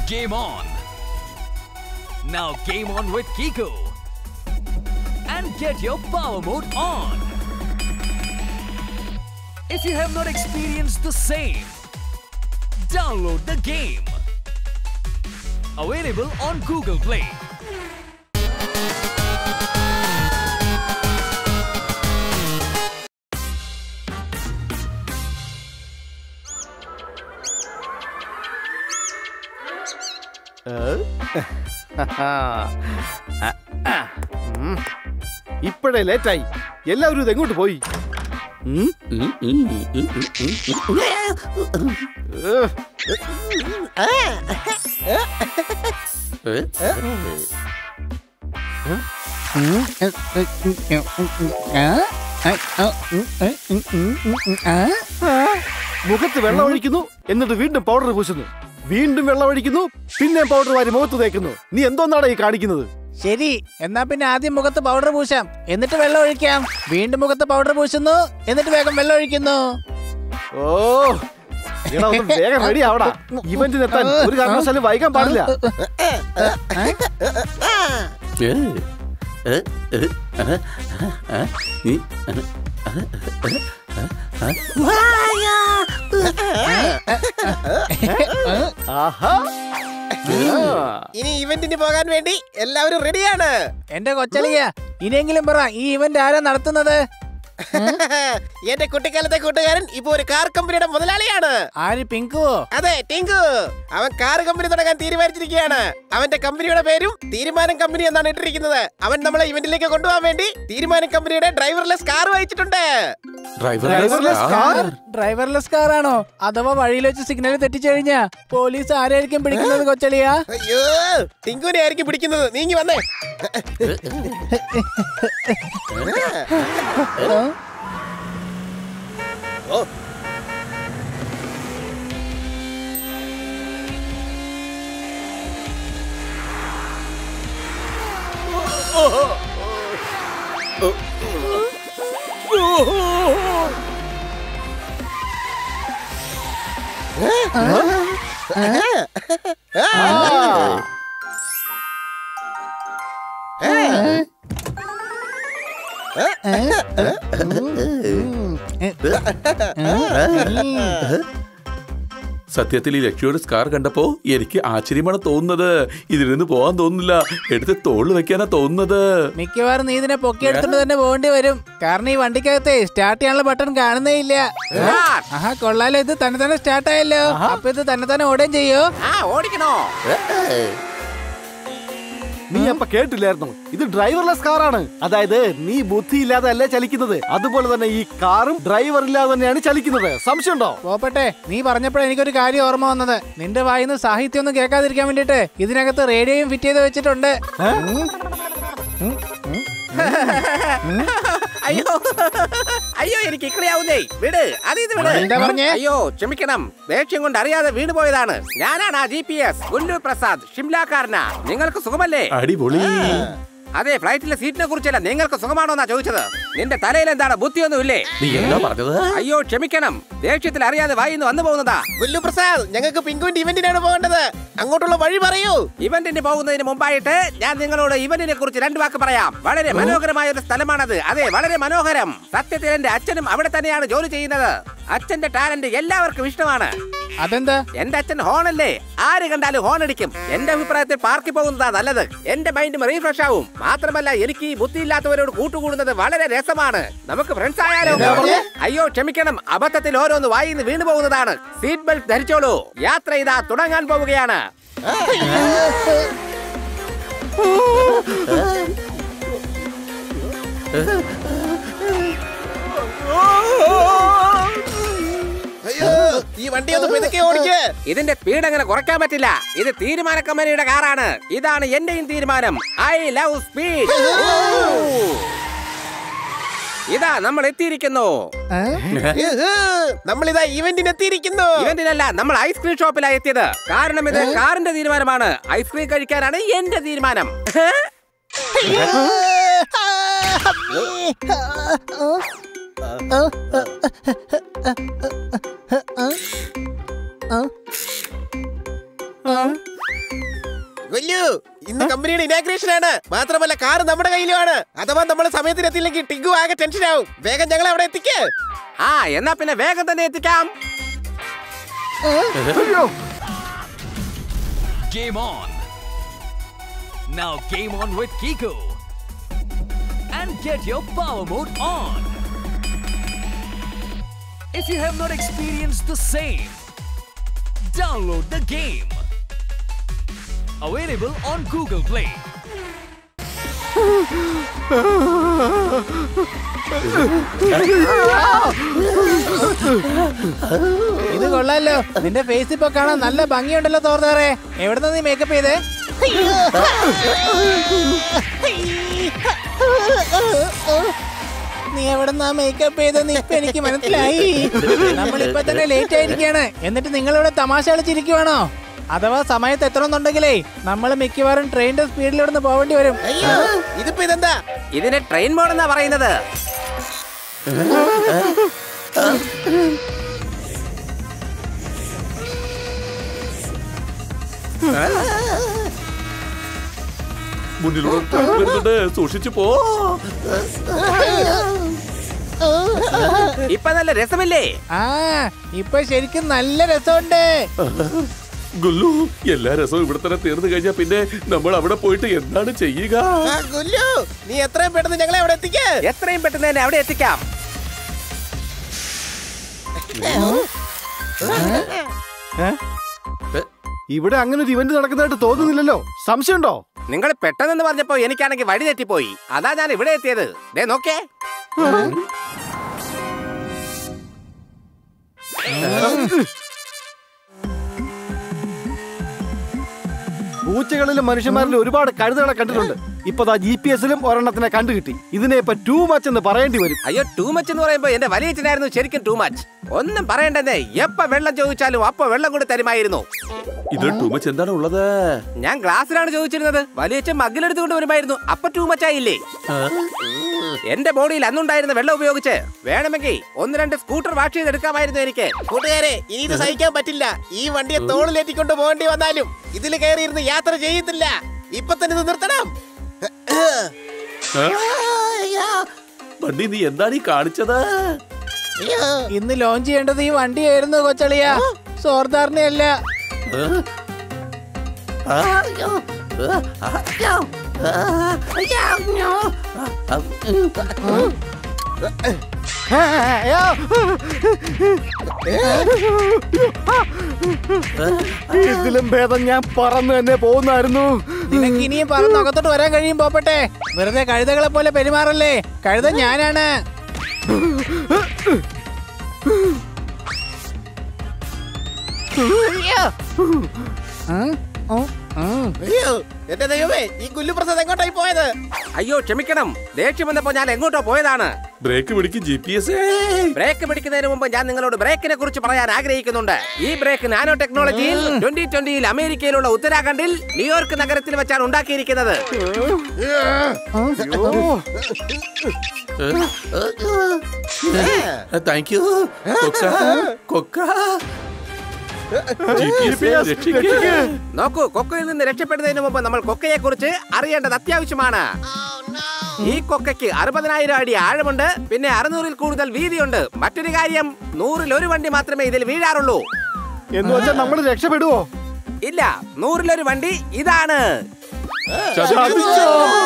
Game on! Now game on with Kiko. And get your power mode on. If you have not experienced the same, download the game. Available on Google Play. ഇപ്പോഴേ ലേറ്റായി എല്ലാവരും ഇത് എങ്ങോട്ട് പോയി ഉം? ഏഹ്. ആ, മുഖത്ത് വെള്ളം ഒഴിക്കുന്നു എന്നിട്ട് വീണ്ടും പൗഡർ പൂശുന്നു വീണ്ടും വെള്ളം ഒഴിക്കുന്നു പിന്നെ പൗഡർ വാരി മുഖത്ത് തേക്കുന്നു നീ എന്തോന്നാണ് ഈ കാണിക്കുന്നത് ശരി എന്നാ പിന്നെ ആദ്യം മുഖത്ത് പൗഡർ പൂശാം എന്നിട്ട് വെള്ളം ഒഴിക്കാം വീണ്ടും മുഖത്ത് പൗഡർ പൂശുന്നു എന്നിട്ട് വേഗം വെള്ളം ഒഴിക്കുന്നു ഓ എടാ, ഒന്ന് വേഗം റെഡി ആവടാ ഇവന്റിന് എത്താൻ ഒരു കാരണവശാലും വൈകാൻ പാടില്ല ആഹാ ആ. ഇനി ഇവന്റിന് പോകാൻ വേണ്ടി എല്ലാവരും റെഡിയാണ് എന്റെ കൊച്ചളിയ ഇനിയെങ്കിലും പറ ഈ ഇവന്റ് ആരാ നടത്തുന്നത് എന്റെ കുട്ടിക്കാലത്തെ കൂട്ടുകാരൻ ഇപ്പൊ ഒരു കാർ കമ്പനിയുടെ മുതലാളിയാണ് ആര് പിങ്കുവോ അതെ ടിങ്കു അവൻ കാർ കമ്പനി തുടങ്ങാൻ തീരുമാനിച്ചിരിക്കുകയാണ് അവന്റെ കമ്പനിയുടെ പേരും തീരുമാനം കമ്പനി എന്നാണ് ഇട്ടിരിക്കുന്നത് അവൻ നമ്മളെ ഇവന്റിലേക്ക് കൊണ്ടുപോകാൻ വേണ്ടി തീരുമാനം കമ്പനിയുടെ ഡ്രൈവർലെസ് കാർ വായിച്ചിട്ടുണ്ട് Driverless car? ഡ്രൈവർലെസ് കാർ ആണോ അഥവാ വഴിയിൽ വെച്ച് സിഗ്നൽ തെറ്റിച്ചു കഴിഞ്ഞാ പോലീസ് ആരായിരിക്കും പിടിക്കുന്നത് കൊച്ചളിയ അയ്യോ ടിങ്കുവിനെ ആയിരിക്കും പിടിക്കുന്നത് നീങ്ങി വന്നേ ഓ ആ. സത്യത്തിൽ ഈ ലക്ഷ്മിയുടെ സ്കാർ കണ്ടപ്പോ എനിക്ക് ആശ്ചര്യമാണ് തോന്നുന്നത് ഇതിൽ നിന്ന് പോകാൻ തോന്നുന്നില്ല എടുത്ത് തോളിൽ വെക്കാനാ തോന്നുന്നത് മിക്കവാറും നീ ഇതിനെ പൊക്കിയെടുത്തോണ്ട് തന്നെ പോകേണ്ടി വരും കാരണം ഈ വണ്ടിക്കകത്തെ സ്റ്റാർട്ട് ചെയ്യാനുള്ള ബട്ടൺ കാണുന്നേ ഇല്ല ആഹാ കൊള്ളാലോ ഇത് തന്നെ തന്നെ സ്റ്റാർട്ട് ആയല്ലോ അപ്പൊ ഇത് തന്നെ തന്നെ ഓടുകയും ചെയ്യോ ആ ഓടിക്കണോ നീ അപ്പൊ കേട്ടില്ലായിരുന്നു ഇത് ഡ്രൈവർലെസ് കാറാണ് അതായത് നീ ബുദ്ധി ഇല്ലാതെ അല്ലേ ചലിക്കുന്നത് അതുപോലെ തന്നെ ഈ കാറും ഡ്രൈവർ ഇല്ലാതെ തന്നെയാണ് ചലിക്കുന്നത് സംശയമുണ്ടോ പോപ്പട്ടെ നീ പറഞ്ഞപ്പോഴേ എനിക്കൊരു കാര്യം ഓർമ്മ വന്നത് നിന്റെ വായിന്ന് സാഹിത്യം ഒന്നും കേൾക്കാതിരിക്കാൻ വേണ്ടിട്ട് ഇതിനകത്ത് റേഡിയോയും ഫിറ്റ് ചെയ്ത് വെച്ചിട്ടുണ്ട് അയ്യോ അയ്യോ എനിക്ക് ഇക്കളിയാവുന്നേ വിട് അത് ഇത് വിട് എന്താ പറഞ്ഞേ? അയ്യോ ക്ഷമിക്കണം ദേഷ്യം കൊണ്ട് അറിയാതെ വീണു പോയതാണ് ഞാനാണ് ആ G P S Gullu Prasad ഷിംലാക്കാരനാ നിങ്ങൾക്ക് സുഖമല്ലേ അടിപൊളി അതെ ഫ്ലൈറ്റിലെ സീറ്റിനെ കുറിച്ചല്ല നിങ്ങൾക്ക് സുഖമാണോ എന്നാ ചോദിച്ചത് നിന്റെ തലയിൽ എന്താണ് ബുദ്ധിയൊന്നും ഇല്ലേ നീ എന്താ പറഞ്ഞത് അയ്യോ ക്ഷമിക്കണം ദേഷ്യത്തിൽ അറിയാതെ വായിന്ന് വന്നു പോകുന്നതാ ഗുല്ലു പ്രസാദ് ഞങ്ങൾക്ക് പിങ്കുവിന്റെ ഇവന്റിനാണ് പോകേണ്ടത് അങ്ങോട്ടുള്ള വഴി പറയൂ ഇവന്റിന് പോകുന്നതിന് മുമ്പായിട്ട് ഞാൻ നിങ്ങളോട് ഇവന്റിനെ കുറിച്ച് രണ്ട് വാക്ക് പറയാം വളരെ മനോഹരമായ ഒരു സ്ഥലമാണത് അതെ വളരെ മനോഹരം സത്യത്തിൽ എന്റെ അച്ഛനും അവിടെ തന്നെയാണ് ജോലി ചെയ്യുന്നത് അച്ഛന്റെ ടാലന്റ് എല്ലാവർക്കും ഇഷ്ടമാണ് അതെന്താ എന്റെ അച്ഛൻ ഹോണല്ലേ ആര് കണ്ടാലും ഹോൺ അടിക്കും എന്റെ അഭിപ്രായത്തിൽ പാർക്കിൽ പോകുന്നതാ നല്ലത് എന്റെ മൈൻഡും റീഫ്രഷ് ആവും മാത്രമല്ല എനിക്ക് ഈ ബുദ്ധിയില്ലാത്തവരോട് കൂട്ടുകൂടുന്നത് വളരെ രസമാണ് നമുക്ക് ഫ്രണ്ട്സ് ആയാലോ അയ്യോ ക്ഷമിക്കണം അബദ്ധത്തിൽ ഓരോന്ന് വായിന്ന് വീണു പോകുന്നതാണ് സീറ്റ് ബെൽറ്റ് ധരിച്ചോളൂ യാത്ര ഇതാ തുടങ്ങാൻ പോവുകയാണ് ഈ വണ്ടി ഒന്ന് പെതുക്കെ ഓടിക്ക് ഇതിന്റെ സ്പീഡ് അങ്ങനെ കുറയ്ക്കാൻ പറ്റില്ല ഇത് തീരുമാന കമ്പനിയുടെ കാറാണ് ഇതാണ് എന്റെയും തീരുമാനം ഐ ലവ് സ്പീഡ് ഇതാ നമ്മൾ എത്തിയിരിക്കുന്നു നമ്മൾ ഇതാ ഇവന്റിന് എത്തിയിരിക്കുന്നു ഇവന്റിനല്ല നമ്മൾ ഐസ്ക്രീം ഷോപ്പിലാണ് എത്തിയത് കാരണം ഇത് കാറിന്റെ തീരുമാനമാണ് ഐസ്ക്രീം കഴിക്കാനാണ് എന്റെ തീരുമാനം വല്യു ഇന്ന് കമ്പനിയുടെ ഇനാഗ്രേഷൻ ആണ് മാത്രമല്ല കാർ നമ്മുടെ കയ്യിലുമാണ് അഥവാ നമ്മൾ സമയത്തിന് എത്തിയില്ലെങ്കിൽ ടിങ്കു ആകെ ടെൻഷൻ ആവും വേഗം ഞങ്ങൾ അവിടെ എത്തിക്ക് ആ എന്നാ പിന്നെ വേഗം തന്നെ എത്തിക്കാം അയ്യോ Game on. Now game on with Kiko. And get your power mode on. If you have not experienced the same, download the game. Available on Google Play. ഇത് കൊള്ളാലോ നിന്റെ ഫേസ് ഇപ്പൊ കാണാൻ നല്ല ഭംഗിയുണ്ടല്ലോ തോർത്താറേ എവിടുന്ന നീ മേക്കപ്പ് ചെയ്തേ നീ എവിടെന്നാ മേക്കപ്പ് ചെയ്തെന്ന് ഇപ്പൊ എനിക്ക് മനസ്സിലായി നമ്മൾ ഇപ്പൊ തന്നെ ലേറ്റ് ആയിരിക്കാണ് എന്നിട്ട് നിങ്ങൾ ഇവിടെ തമാശ കളിച്ചിരിക്കുവാണോ അഥവാ സമയത്ത് എത്തണമെന്നുണ്ടെങ്കിലേ നമ്മൾ മിക്കവാറും ട്രെയിനിന്റെ സ്പീഡിൽ ഇവിടുന്ന് പോവേണ്ടി വരും അയ്യോ ഇതിപ്പോ ഇതെന്താ ഇതിന് ട്രെയിൻ മോഡ് എന്നാ പറയുന്നത് മുന്നിലൂടെ ട്രക്ക് വരുന്നുണ്ട് സൂക്ഷിച്ചു പോ ഇപ്പൊ നല്ല രസമില്ലേ ആ ഇപ്പൊ ശരിക്കും നല്ല രസമുണ്ട് ഗുല്ലു എല്ലാ രസവും ഇവിടെ തന്നെ തീർന്നു കഴിഞ്ഞാൽ പിന്നെ നമ്മൾ അവിടെ പോയിട്ട് എന്താണ് ചെയ്യുക ആ, ഗുല്ലു, നീ എത്രയും പെട്ടെന്ന് ഞങ്ങളെ അവിടെ എത്തിക്ക് എത്രയും പെട്ടെന്ന് തന്നെ അവിടെ എത്തിക്കാം ഇവിടെ അങ്ങനെ ഒരു ഇവന്റ് നടക്കുന്നതായിട്ട് തോന്നുന്നില്ലല്ലോ സംശയമുണ്ടോ നിങ്ങൾ പെട്ടെന്ന് പറഞ്ഞപ്പോ എനിക്കാണെങ്കിൽ വഴി തെറ്റിപ്പോയി അതാ ഞാൻ ഇവിടെ എത്തിയത് ദേ നോക്കേ പൂച്ചകളിലും മനുഷ്യന്മാരിലും ഒരുപാട് കഴുതകളെ കണ്ടിട്ടുണ്ട് ഇപ്പൊ ദാ ജി പി എസിലും ഒരെണ്ണത്തിനെ കണ്ടു കിട്ടി ഇതിനെ ഇപ്പൊ ടൂ മച്ച് എന്ന് പറയേണ്ടി വരും അയ്യോ ടൂ മച്ച് എന്ന് പറയുമ്പോ എന്റെ വലിയച്ഛനായിരുന്നു ശരിക്കും ടൂ മച്ച് ഒന്നും പറയണ്ടെന്നേ എപ്പ വെള്ളം ചോദിച്ചാലും അപ്പൊ വെള്ളം കൂടി തരുമായിരുന്നു ഇത് ടൂ മച്ച് എന്താണ് ഉള്ളത് ഞാൻ ഗ്ലാസ്സിലാണ് ചോദിച്ചിരുന്നത് വലിയച്ഛൻ മഗ്ഗിലെടുത്തുകൊണ്ട് വരുമായിരുന്നു അപ്പൊ ടൂ മച്ച് ആയില്ലേ എന്റെ ബോഡിയിൽ അന്നുണ്ടായിരുന്ന വെള്ളം ഉപയോഗിച്ച് വേണമെങ്കിൽ ഒന്ന് രണ്ട് സ്കൂട്ടർ വാഷ് ചെയ്തെടുക്കാമായിരുന്നു എനിക്ക് കൂട്ടുകാരെ ഇനി ഇത് സഹിക്കാൻ പറ്റില്ല ഈ വണ്ടിയെ തോളിലേറ്റിക്കൊണ്ട് പോകേണ്ടി വന്നാലും ഇതിൽ കയറിയിരുന്ന് യാത്ര ചെയ്യത്തില്ല ഇപ്പൊ തന്നെ ഇത് നിർത്തണം വണ്ടി നീ എന്താണ് ഈ കാണിച്ചത് ഇന്ന് ലോഞ്ച് ചെയ്യേണ്ടത് ഈ വണ്ടിയായിരുന്നു കൊച്ചളിയ സോർദാറിനെയല്ല ഇതിലും ഭേദം ഞാൻ പറന്ന് തന്നെ പോകുന്നായിരുന്നു നിനക്ക് ഇനിയും പറന്ന് അകത്തോട്ട് വരാൻ കഴിയും പോപ്പട്ടെ വെറുതെ കഴുതകളെ പോലെ പെരുമാറല്ലേ കഴുത ഞാനാണ് ഉം, ഉം, ഉം. അയ്യോ എന്റെ ദൈവമേ ഈ ഗുല്ലുപ്രസാദ് എങ്ങോട്ടായി പോയത് അയ്യോ ക്ഷമിക്കണം ദേഷ്യം വന്നപ്പോ ഞാൻ എങ്ങോട്ടോ പോയതാണ് ബ്രേക്ക് പിടിക്ക് ജി പി എസ് ബ്രേക്ക് പിടിക്കുന്നതിന് മുമ്പ് ഞാൻ നിങ്ങളോട് ബ്രേക്കിനെ കുറിച്ച് പറയാൻ ആഗ്രഹിക്കുന്നുണ്ട് ഈ ബ്രേക്ക് നാനോ ടെക്നോളജിയിൽ ട്വന്റി ട്വന്റിയിൽ അമേരിക്കയിലുള്ള ഉത്തരാഖണ്ഡിൽ ന്യൂയോർക്ക് നഗരത്തിൽ വെച്ചാണ് ഉണ്ടാക്കിയിരിക്കുന്നത് താങ്ക് യു കൊക്ക കൊക്ക GPS രക്ഷിക്ക്. നോക്കൂ കൊക്കയിൽ നിന്ന് രക്ഷപ്പെടുന്നതിന് മുമ്പ് നമ്മൾ കൊക്കയെ കുറിച്ച് അറിയേണ്ടത് അത്യാവശ്യമാണ് ഈ കൊക്കയ്ക്ക് അറുപതിനായിരം അടി ആഴമുണ്ട് പിന്നെ അറുന്നൂറിൽ കൂടുതൽ വീതിയുണ്ട് മറ്റൊരു കാര്യം നൂറിൽ ഒരു വണ്ടി മാത്രമേ ഇതിൽ വീഴാറുള്ളൂ എന്ന് വെച്ചാൽ നമ്മൾ രക്ഷപ്പെടുവോ ഇല്ല നൂറിലൊരു വണ്ടി ഇതാണ് ചതിച്ചോ?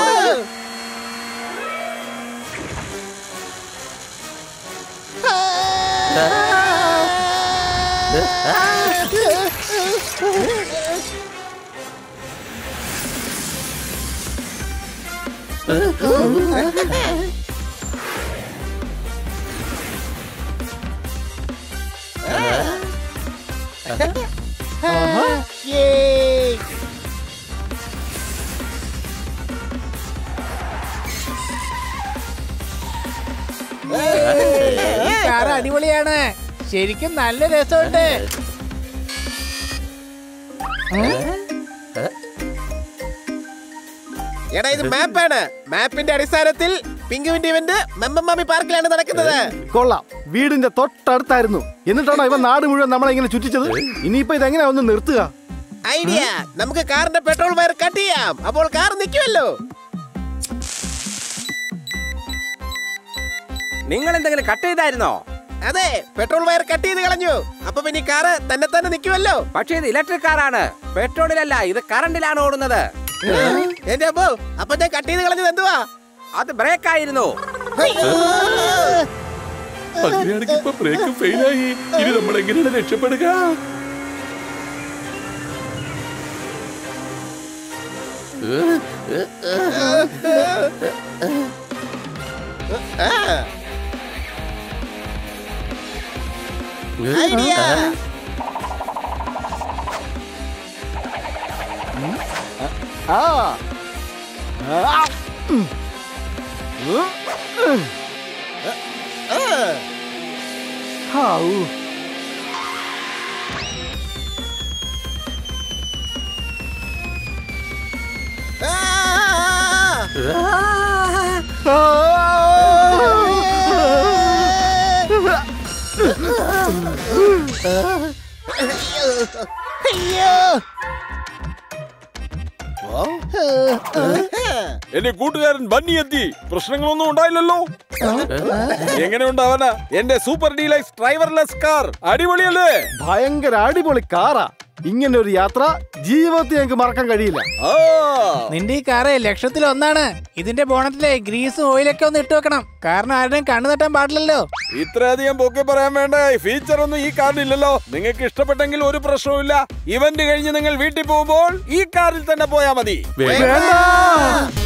ഈ കാർ അടിപൊളിയാണ് ശരിക്കും നല്ല രസമുണ്ട് എടാ ഇത് മാപ്പാണ് മാപ്പിന്റെ അടിസ്ഥാനത്തിൽ പിങ്കുവിന്റെ ഇവന്റ് മെമ്പമാമി പാർക്കിലാണ് നടക്കുന്നത് കൊള്ളാം വീടിന്റെ തൊട്ടടുത്തായിരുന്നു എന്നിട്ടാണോ ഇവൻ നാട് മുഴുവൻ നമ്മളെ ഇങ്ങനെ ചുറ്റിച്ചത് ഇനിയിപ്പോ ഇതെങ്ങനെയാ ഒന്ന് നിർത്തുക ഐഡിയ നമുക്ക് കാറിന്റെ പെട്രോൾ വയർ കട്ട് ചെയ്യാം അപ്പോൾ കാർ നിൽക്കുമല്ലോ നിങ്ങൾ എന്തെങ്കിലും കട്ട് ചെയ്തായിരുന്നോ അതെ പെട്രോൾ വയർ കട്ട് ചെയ്ത് കളഞ്ഞു അപ്പൊ പിന്നെ ഈ കാറ് തന്നെ തന്നെ നിൽക്കുമല്ലോ പക്ഷേ ഇത് ഇലക്ട്രിക് കാറാണ് പെട്രോളിലല്ല ഇത് കറണ്ടിലാണ് ഓടുന്നത് എന്റെ അപ്പോ അപ്പൊ ഞാൻ കട്ട് ചെയ്ത് കളഞ്ഞത് എന്തുവാ അത് ബ്രേക്ക് ആയിരുന്നു അങ്ങനെയാണെങ്കിൽ ഇപ്പൊ ബ്രേക്ക് ഫെയിലായി ഇനി നമ്മൾ എങ്ങനെയാണ് രക്ഷപ്പെടുക ഐഡിയ ആ ആ. ഉം. ഉം. ഉം. ഹാവൂ. എന്റെ കൂട്ടുകാരൻ ബന്നി എത്തി പ്രശ്നങ്ങളൊന്നും ഉണ്ടായില്ലല്ലോ എങ്ങനെ ഉണ്ടാവാനാ എന്റെ സൂപ്പർ ഡീലക്സ് ഡ്രൈവർലെസ് കാർ അടിപൊളിയല്ലേ ഭയങ്കര അടിപൊളി കാറാ ഇങ്ങനെ ഒരു യാത്ര ജീവിതത്തിൽ ഞങ്ങൾക്ക് മറക്കാൻ കഴിയില്ല ആ നിന്റെ ഈ കാറ് ലക്ഷത്തിൽ ഒന്നാണ് ഇതിന്റെ ബോണറ്റിലെ ഗ്രീസും ഓയിലൊക്കെ ഒന്ന് ഇട്ട് വെക്കണം കാരണം ആരുടെയും കണ്ണു തട്ടാൻ പാടില്ലല്ലോ ഇത്രയധികം പൊക്കി പറയാൻ വേണ്ട ഫീച്ചർ ഒന്നും ഈ കാറിനില്ലല്ലോ നിങ്ങൾക്ക് ഇഷ്ടപ്പെട്ടെങ്കിൽ ഒരു പ്രശ്നവുമില്ല ഇവന്റ് കഴിഞ്ഞ് നിങ്ങൾ വീട്ടിൽ പോകുമ്പോൾ ഈ കാറിൽ തന്നെ പോയാ മതി വേഗം വേണ്ട